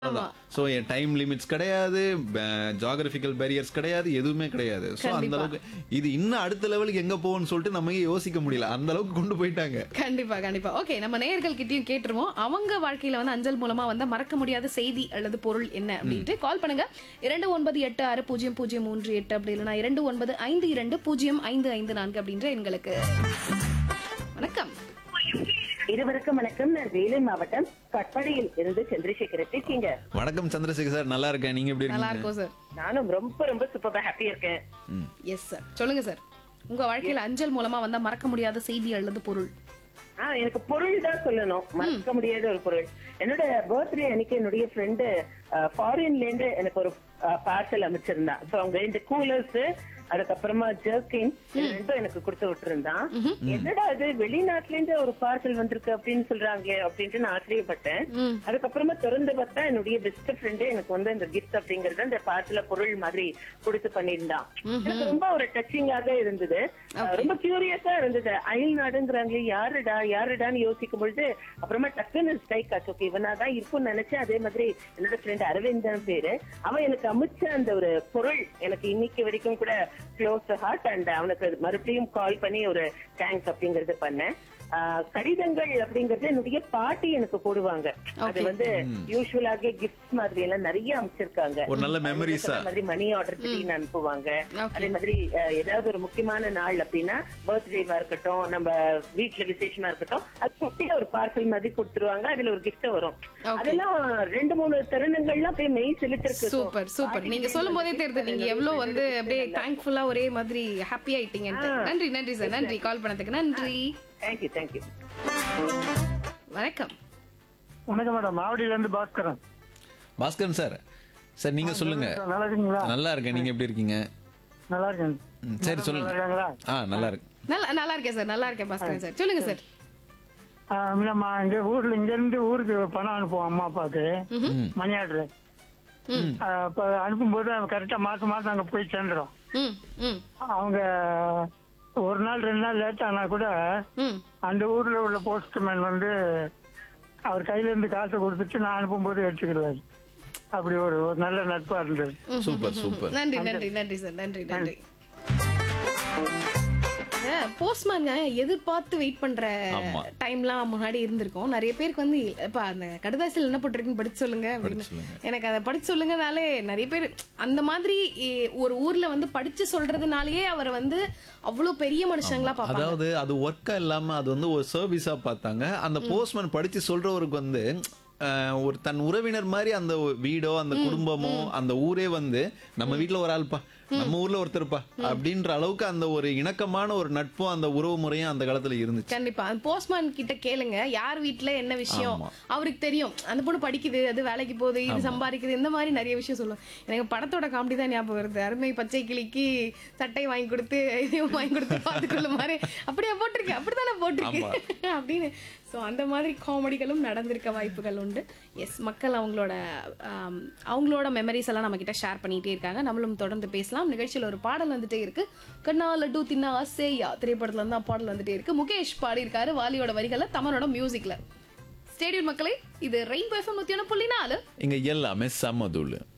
So time limits கிடையாது geographical barriers கிடையாது எதுவுமே கிடையாது ஸோ அந்த அளவுக்கு இது இன்னும் அடுத்த லெவலுக்கு எங்க போகும்னு சொல்லிட்டு நம்ம யோசிக்க முடியல அந்த அளவுக்கு கொண்டு போயிட்டாங்க கண்டிப்பா கண்டிப்பா ஓகே நம்ம நேயர்கள் கிட்டயும் கேட்டுருவோம் அவங்க வாழ்க்கையில வந்து அஞ்சல் மூலமா வந்த மறக்க முடியாத செய்தி அல்லது பொருள் என்ன அப்படின்ட்டு கால் பண்ணுங்க இரண்டு ஒன்பது எட்டு ஆறு பூஜ்ஜியம் பூஜ்ஜியம் மூன்று எட்டு அப்படி இல்லைன்னா இரண்டு ஒன்பது ஐந்து இரண்டு பூஜ்ஜியம் ஐந்து ஐந்து நான்கு அப்படின்ற எண்களுக்கு வணக்கம் இருவருக்கும் வணக்கம் நான் வேலூர் மாவட்டம் கட்படியில் இருந்து சந்திரசேகர் பேசிங்க வணக்கம் சந்திரசேகர் சார் நல்லா இருக்கேன் நீங்க எப்படி நல்லா இருக்கீங்க இருக்கும் சார் நானும் ரொம்ப ரொம்ப சூப்பரா ஹாப்பியா இருக்கேன் எஸ் சார் சொல்லுங்க சார் உங்க வாழ்க்கையில அஞ்சல் மூலமா வந்தா மறக்க முடியாத செய்தி அல்லது பொருள் ஆ எனக்கு பொருள் தான் சொல்லணும் மறக்க முடியாத ஒரு பொருள் என்னோட பர்த்டே அன்னைக்கு என்னுடைய ஃப்ரெண்டு ஃபாரின்ல இருந்து எனக்கு ஒரு பார்சல் அமைச்சிருந்தான் சோ அவங்க இந்த கூலர்ஸ் அதுக்கப்புறமா ஜர்கின் ரெண்டும் எனக்கு கொடுத்து விட்டுருந்தான் என்னடா அது வெளிநாட்டுல இருந்து ஒரு பார்சல் வந்திருக்கு அப்படின்னு சொல்றாங்களே அப்படின்ட்டு நான் ஆச்சரியப்பட்டேன் அதுக்கப்புறமா திறந்து பார்த்தா என்னுடைய பெஸ்ட் ஃப்ரெண்டு எனக்கு வந்து இந்த கிஃப்ட் அப்படிங்கறது அந்த பார்சல பொருள் மாதிரி கொடுத்து பண்ணியிருந்தான் எனக்கு ரொம்ப ஒரு டச்சிங்காக இருந்தது அஹ் ரொம்ப கியூரியஸா இருந்தது அயல் நாடுங்கிறாங்களே யாருடா யாருடான்னு யோசிக்கும் பொழுது அப்புறமா டக்குன்னு ஸ்ட்ரைக் ஆச்சு ஓகே இவனா தான் இருக்கும்னு நினைச்சேன் அதே மாதிரி என்னோட ஃப்ரெண்ட் அரவிந்தன் பேரு அவன் எனக்கு அமைச்ச அந்த ஒரு பொருள் எனக்கு இன்னைக்கு வரைக்கும் கூட க்ளோஸ் ஹார்ட் அண்ட் அவனுக்கு மறுபடியும் கால் பண்ணி ஒரு தேங்க்ஸ் அப்படிங்கறது பண்ணேன் ஆஹ் கடிதங்கள் அப்படிங்கறது என்னுடைய பாட்டி எனக்கு போடுவாங்க அது வந்து யூஸ்வலாக கிஃப்ட் மாதிரி எல்லாம் நிறைய அமைச்சிருக்காங்க ஒரு நல்ல memories ஆ. அதே மாதிரி மணி ஆர்டர் திடீர்னு அனுப்புவாங்க Okay. அதே மாதிரி அஹ், ஏதாவது ஒரு முக்கியமான நாள் அப்படின்னா பர்த்டேவா இருக்கட்டும் நம்ம வீட்ல விசேஷமா இருக்கட்டும் அது குட்டியா ஒரு பார்சல் மாதிரி கொடுத்துருவாங்க அதுல ஒரு gift வரும் Okay. அதெல்லாம் ரெண்டு மூணு தருணங்கள்லாம் அப்படியே மெய் செலுத்திருக்கு சூப்பர் சூப்பர் நீங்க சொல்லும் போதே தெரியுது நீங்க எவ்வளவு வந்து அப்படியே தேங்க்ஃபுல்லா ஒரே மாதிரி ஹாப்பி ஆயிட்டீங்கன்ட்டு நன்றி நன்றி சார் நன்றி கால் பண்ணதுக்கு நன்றி தேங்க்யூ தேங்க்யூ வணக்கம் வணக்கம் மேடம் மாவடியில இருந்து பாஸ்கரன் பாஸ்கரன் சார் சார் நீங்க சொல்லுங்க நல்லா இருக்கீங்களா நல்லா இருக்கேன் நீங்க எப்படி இருக்கீங்க நல்லா இருக்கேன் ம், சரி நல்லா சொல்லுங்க இருக்காங்களா ஆ நல்லா இருக்கு நல்லா நல்லா இருக்கேன் சார் நல்லா இருக்கேன் பாஸ்கரன் சார் சொல்லுங்க சார் ஆ, நம்ம இங்க ஊர்ல இங்க இருந்து ஊருக்கு பணம் அனுப்புவோம் அம்மா அப்பாவுக்கு மணி ஆர்டர் அப்ப அனுப்பும்போது கரெக்டா மாசம் மாசம் அங்க போய் சேர்ந்துரும் ம் ம் அவங்க ஒரு நாள் ரெண்டு நாள் லேட் ஆனா கூட ம் அந்த ஊர்ல உள்ள போஸ்ட்மேன் வந்து அவர் கையில இருந்து காசை கொடுத்துட்டு நான் அனுப்பும்போது எடுத்துக்கிடுவாரு அப்படி ஒரு ஒரு நல்ல நட்பா இருந்தது சூப்பர் சூப்பர் நன்றி நன்றி நன்றி சார் நன்றி நன்றி போஸ்ட்மேன் எதிர்பார்த்து வெயிட் பண்ற ஆமா. டைம்லாம் முன்னாடி இருந்திருக்கும் நிறைய பேருக்கு வந்து இப்ப அந்த கடுதாசியில் என்ன போட்டிருக்குன்னு படிச்சு சொல்லுங்க அப்படின்னு சொல்லுங்க. எனக்கு அதை படிச்சு சொல்லுங்கனாலே நிறைய பேர் அந்த மாதிரி இ- ஒரு ஊர்ல வந்து படிச்சு சொல்றதுனாலயே அவர் வந்து அவ்வளவு பெரிய மனுஷங்களா பாப்பாங்க அதாவது அது ஒர்க்கா இல்லாம அது வந்து ஒரு சர்வீஸா பார்த்தாங்க அந்த போஸ்ட்மேன் படிச்சு சொல்றவருக்கு வந்து அஹ், ஒரு தன் உறவினர் மாதிரி அந்த வீடோ அந்த குடும்பமோ அந்த ஊரே வந்து நம்ம வீட்ல ஒரு ஆள்பா நம்ம ஊர்ல ஒருத்தர்ப்பா அப்படின்ற அளவுக்கு அந்த ஒரு இணக்கமான ஒரு நட்பும் அந்த உறவு முறையும் அந்த காலத்துல இருந்துச்சு கண்டிப்பா அந்த போஸ்ட்மேன் கிட்ட கேளுங்க யார் வீட்ல என்ன விஷயம் ஆமா. அவருக்கு தெரியும் அந்த பொண்ணு படிக்குது அது வேலைக்கு போகுது இது சம்பாதிக்குது இந்த மாதிரி நிறைய விஷயம் சொல்லுவோம் எனக்கு படத்தோட காமெடி தான் ஞாபகம் வருது அருமை பச்சை கிளிக்கு சட்டை வாங்கி கொடுத்து இதையும் வாங்கி கொடுத்து பார்த்துக்கொள்ள மாதிரி அப்படியே போட்டிருக்கேன் அப்படித்தானே போட்டிருக்கேன் அப்படின்னு ஸோ அந்த மாதிரி காமெடிகளும் நடந்திருக்க வாய்ப்புகள் உண்டு எஸ் மக்கள் அவங்களோட ஆம், அவங்களோட மெமரிஸ் எல்லாம் நம்ம கிட்ட ஷேர் பண்ணிட்டே இருக்காங்க நம்மளும் தொடர்ந்து பேசலாம் நிகழ்ச்சியில் ஒரு பாடல் வந்துட்டே இருக்கு கண்ணா லட்டு தின்னா சேயா திரைப்படத்துல இருந்து தான் பாடல் வந்துட்டே இருக்கு முகேஷ் பாடியிருக்காரு வாலியோட வரிகளை தமனோட மியூசிக்ல ஸ்டேடியம் மக்களே இது ரெயின்போ எஃப்எம் நூத்தி ஒன்று புள்ளி நாலு இங்க எல்லாமே சமதூள்